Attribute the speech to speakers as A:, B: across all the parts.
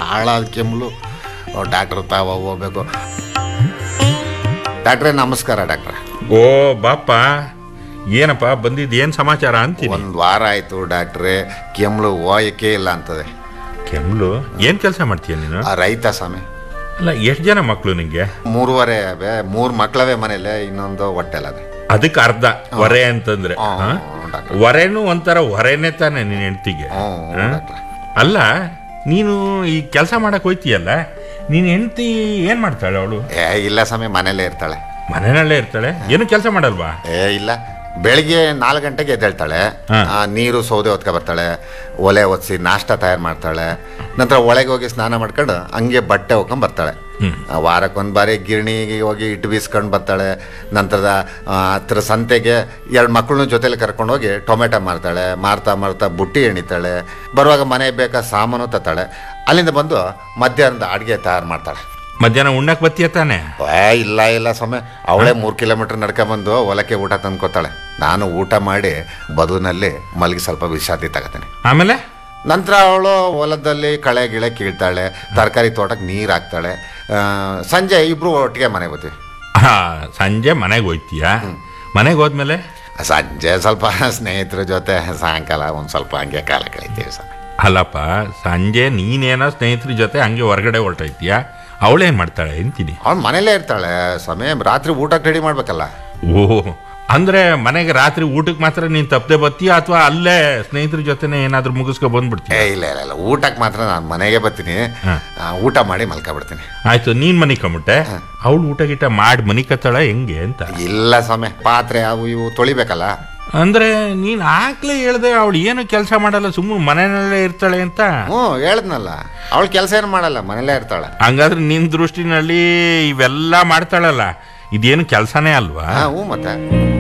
A: ಹಾಳಾದ ಕೆಮ್ಮಲು ಡಾಕ್ಟ್ರ್ ತಾವ ಹೋಗ್ಬೇಕು ಡಾಕ್ಟ್ರೇ ನಮಸ್ಕಾರ ಡಾಕ್ಟ್ರೆ
B: ಓ ಬಾಪ ಏನಪ್ಪ ಬಂದಿದ್ದು ಏನು ಸಮಾಚಾರ ಅಂತೀನಿ
A: ಒಂದು ವಾರ ಆಯಿತು ಡಾಕ್ಟ್ರೇ ಕೆಮ್ಮಲು ಹೋಯಕ್ಕೆ ಇಲ್ಲ ಅಂತದೆ
B: ಕೆಮ್ಲು ಏನು ಕೆಲಸ ಮಾಡ್ತೀಯ ನೀನು
A: ಆ ರೈತ ಸ್ವಾಮಿ
B: ಅಲ್ಲ ಎಷ್ಟು ಜನ ಮಕ್ಕಳು ನಿಂಗೆ
A: ಮೂರುವರೆ ಅವೆ ಮೂರು ಮಕ್ಳವೆ ಮನೇಲೆ ಇನ್ನೊಂದು ಹೊಟ್ಟೆಲದೆ
B: ಅದಕ್ಕೆ ಅರ್ಧ ಹೊರೆ ಅಂತಂದ್ರೆ
A: ಹ್ಞೂ,
B: ಹಾ?
A: ಡಾಕ್ಟ್ರೆ.
B: ಹೊರೆನೂ ಒಂಥರ ಹೊರೆನೇ ತಾನೆ ನಿನ್ನ ಹೆಂಡ್ತಿಗೆ
A: ಹ್ಞೂ
B: ಹಾ?
A: ಡಾಕ್ಟ್ರೆ
B: ಅಲ್ಲ ನೀನು ಈ ಕೆಲಸ ಮಾಡಕ್ ಹೋಯ್ತೀಯಲ್ಲ ನೀನ್ ಹೆಂಡ್ತಿ ಏನ್ ಮಾಡ್ತಾಳೆ ಅವಳು
A: ಏ ಇಲ್ಲ ಸ್ವಾಮಿ ಮನೇಲೇ ಇರ್ತಾಳೆ
B: ಮನೆಯಲ್ಲೇ ಇರ್ತಾಳೆ ಏನು ಕೆಲಸ ಮಾಡಲ್ವಾ
A: ಏ ಇಲ್ಲ ಬೆಳಿಗ್ಗೆ ನಾಲ್ಕು ಗಂಟೆಗೆ ಎದ್ದೇಳ್ತಾಳೆ
B: ಹಾ.
A: ಆ, ನೀರು ಸೌದೆ ಹೊತ್ಕೊ ಬರ್ತಾಳೆ ಒಲೆ ಒತ್ಸಿ ನಾಷ್ಟ ತಯಾರು ಮಾಡ್ತಾಳೆ ನಂತರ ಒಳಗೆ ಹೋಗಿ ಸ್ನಾನ ಮಾಡ್ಕೊಂಡು ಹಂಗೆ ಬಟ್ಟೆ ಹೋಗ್ಕೊಂಡ್ ಬರ್ತಾಳೆ ಆ, ವಾರಕ್ಕೊಂದು ಬಾರಿ ಗಿರಣಿಗೆ ಹೋಗಿ ಇಟ್ಟು ಬೀಸ್ಕೊಂಡು ಬರ್ತಾಳೆ ನಂತರದ ಆ, ಹತ್ರ ಸಂತೆಗೆ ಎರಡು ಮಕ್ಕಳನ್ನ ಜೊತೆಲಿ ಕರ್ಕೊಂಡು ಹೋಗಿ ಟೊಮೆಟೊ ಮಾರ್ತಾಳೆ ಮಾರ್ತಾ ಮಾರ್ತಾ ಬುಟ್ಟಿ ಎಣಿತಾಳೆ ಬರುವಾಗ ಮನೆಗೆ ಬೇಕಾದ ಸಾಮಾನು ತತ್ತಾಳೆ ಅಲ್ಲಿಂದ ಬಂದು ಮಧ್ಯಾಹ್ನದ ಅಡುಗೆ ತಯಾರು ಮಾಡ್ತಾಳೆ
B: ಮಧ್ಯಾಹ್ನ ಉಣ್ಣಕ್ ಬತ್ತೀಯ ತಾನೆ
A: ಏ ಇಲ್ಲ ಇಲ್ಲ ಸ್ವಾಮಿ ಅವಳೇ ಮೂರು ಕಿಲೋಮೀಟರ್ ನಡ್ಕೊಂಬಂದು ಹೊಲಕ್ಕೆ ಊಟ ತಂದ್ಕೊತಾಳೆ ನಾನು ಊಟ ಮಾಡಿ ಬದುನಲ್ಲಿ ಮಲಗಿ ಸ್ವಲ್ಪ ವಿಶ್ರಾಂತಿ ತಗೋತೀನಿ
B: ಆಮೇಲೆ
A: ನಂತರ ಅವಳು ಹೊಲದಲ್ಲಿ ಕಳೆ ಗಿಳೆ ಕೀಳ್ತಾಳೆ ತರಕಾರಿ ತೋಟಕ್ಕೆ ನೀರು ಹಾಕ್ತಾಳೆ ಆ, ಸಂಜೆ ಇಬ್ರು ಒಟ್ಟಿಗೆ ಮನೆಗೆ ಬರ್ತೀವಿ
B: ಹಾ ಸಂಜೆ ಮನೆಗೆ ಹೋಯ್ತೀಯ ಮನೆಗೆ ಹೋದ್ಮೇಲೆ
A: ಸಂಜೆ ಸ್ವಲ್ಪ ಸ್ನೇಹಿತರ ಜೊತೆ ಸಾಯಂಕಾಲ ಒಂದು ಸ್ವಲ್ಪ ಹಂಗೆ ಕಾಲ ಕಳಿತೀವಿ ಸ್ವಾಮಿ
B: ಅಲ್ಲಪ್ಪ ಸಂಜೆ ನೀನೇನೋ ಸ್ನೇಹಿತರ ಜೊತೆ ಹಂಗೆ ಹೊರಗಡೆ ಹೊರಟೈತೀಯ ಅವಳೇನ್ ಮಾಡ್ತಾಳೆ ಅಂತೀನಿ
A: ಅವಳು ಮನೇಲೇ ಇರ್ತಾಳೆ ಸ್ವಾಮಿ ರಾತ್ರಿ ಊಟಕ್ಕೆ ರೆಡಿ ಮಾಡ್ಬೇಕಲ್ಲ
B: ಓ ಅಂದ್ರೆ ಮನೆಗೆ ರಾತ್ರಿ ಊಟಕ್ಕೆ ಮಾತ್ರ ನೀನ್ ತಪ್ಪದೆ ಬತ್ತೀಯ ಅಥವಾ ಅಲ್ಲೇ ಸ್ನೇಹಿತರ ಜೊತೆನೆ ಏನಾದ್ರೂ ಮುಗಿಸ್ಕೊ ಬಂದ್ಬಿಡ್ತೀಯ
A: ಏ ಇಲ್ಲ ಇಲ್ಲ ಇಲ್ಲ ಊಟಕ್ಕೆ ಮಾತ್ರ ನಾನು ಮನೆಗೆ ಬರ್ತೀನಿ
B: ಹಾ.
A: ಆ, ಊಟ ಮಾಡಿ ಮಲ್ಕೊಬಿಡ್ತೀನಿ
B: ಆಯ್ತು ನೀನ್ ಮನಿ ಕಮ್ಬಿಟ್ಟೆ ಅವಳು ಊಟ ಗೀಟ ಮಾಡಿ ಮನಿ ಕತ್ತಾಳ ಹೆಂಗೆ ಅಂತ
A: ಇಲ್ಲ ಸ್ವಾಮಿ ಪಾತ್ರೆ ಅವು ಇವು ತೊಳಿಬೇಕಲ್ಲ
B: ಅಂದ್ರೆ ನೀನ್ ಆಗ್ಲೇ ಹೇಳ್ದೆ ಅವಳು ಏನು ಕೆಲಸ ಮಾಡಲ್ಲ ಸುಮ್ಮನೆ ಮನೆಯಲ್ಲೇ ಇರ್ತಾಳೆ ಅಂತ
A: ಹ್ಞೂ ಹೇಳಿದ್ನಲ್ಲ ಅವಳು ಕೆಲಸ ಏನು ಮಾಡಲ್ಲ ಮನೇಲೇ ಇರ್ತಾಳೆ
B: ಹಂಗಾದ್ರೆ ನಿನ್ ದೃಷ್ಟಿನಲ್ಲಿ ಇವೆಲ್ಲ ಮಾಡ್ತಾಳಲ್ಲ ಇದೇನು ಕೆಲಸನೇ ಅಲ್ವಾ
A: ಹಾ ಹ್ಞೂ ಮತ್ತೆ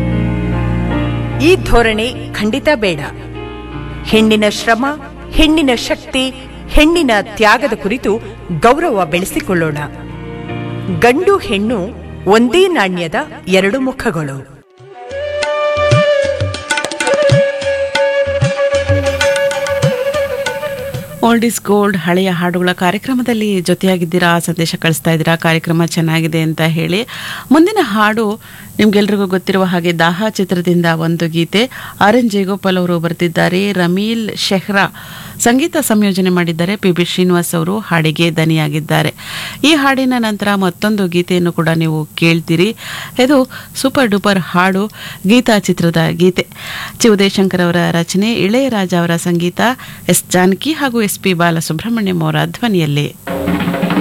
C: ಈ ಧೋರಣೆ ಖಂಡಿತ ಬೇಡ ಹೆಣ್ಣಿನ ಶ್ರಮ ಹೆಣ್ಣಿನ ಶಕ್ತಿ ಹೆಣ್ಣಿನ ತ್ಯಾಗದ ಕುರಿತು ಗೌರವ ಬೆಳೆಸಿಕೊಳ್ಳೋಣ ಗಂಡು ಹೆಣ್ಣು ಒಂದೇ ನಾಣ್ಯದ ಎರಡು ಮುಖಗಳು
D: ಓಲ್ಡ್ ಇಸ್ ಗೋಲ್ಡ್ ಹಳೆಯ ಹಾಡುಗಳ ಕಾರ್ಯಕ್ರಮದಲ್ಲಿ ಜೊತೆಯಾಗಿದ್ದೀರಾ ಸಂದೇಶ ಕಳಿಸ್ತಾ ಇದ್ದೀರಾ ಕಾರ್ಯಕ್ರಮ ಚೆನ್ನಾಗಿದೆ ಅಂತ ಹೇಳಿ ಮುಂದಿನ ಹಾಡು ನಿಮ್ಗೆಲ್ರಿಗೂ ಗೊತ್ತಿರುವ ಹಾಗೆ ದಾಹ ಚಿತ್ರದಿಂದ ಒಂದು ಗೀತೆ ಆರ್ ಎನ್ ಜೇಗೋಪಾಲ್ ಅವರು ಬರೆದಿದ್ದಾರೆ ರಮೀಲ್ ಶೆಹ್ರಾ ಸಂಗೀತ ಸಂಯೋಜನೆ ಮಾಡಿದ್ದಾರೆ ಪಿ ಬಿ ಶ್ರೀನಿವಾಸ್ ಅವರು ಹಾಡಿಗೆ ದನಿಯಾಗಿದ್ದಾರೆ ಈ ಹಾಡಿನ ನಂತರ ಮತ್ತೊಂದು ಗೀತೆಯನ್ನು ಕೂಡ ನೀವು ಕೇಳ್ತೀರಿ ಇದು ಸೂಪರ್ ಡೂಪರ್ ಹಾಡು ಗೀತಾ ಚಿತ್ರದ ಗೀತೆ ಚಿ ಉದಯಶಂಕರ್ ಅವರ ರಚನೆ ಇಳೆಯರಾಜ ಅವರ ಸಂಗೀತ ಎಸ್ ಜಾನಕಿ ಹಾಗೂ ಎಸ್ ಪಿ ಬಾಲಸುಬ್ರಹ್ಮಣ್ಯಂ ಅವರ ಧ್ವನಿಯಲ್ಲಿ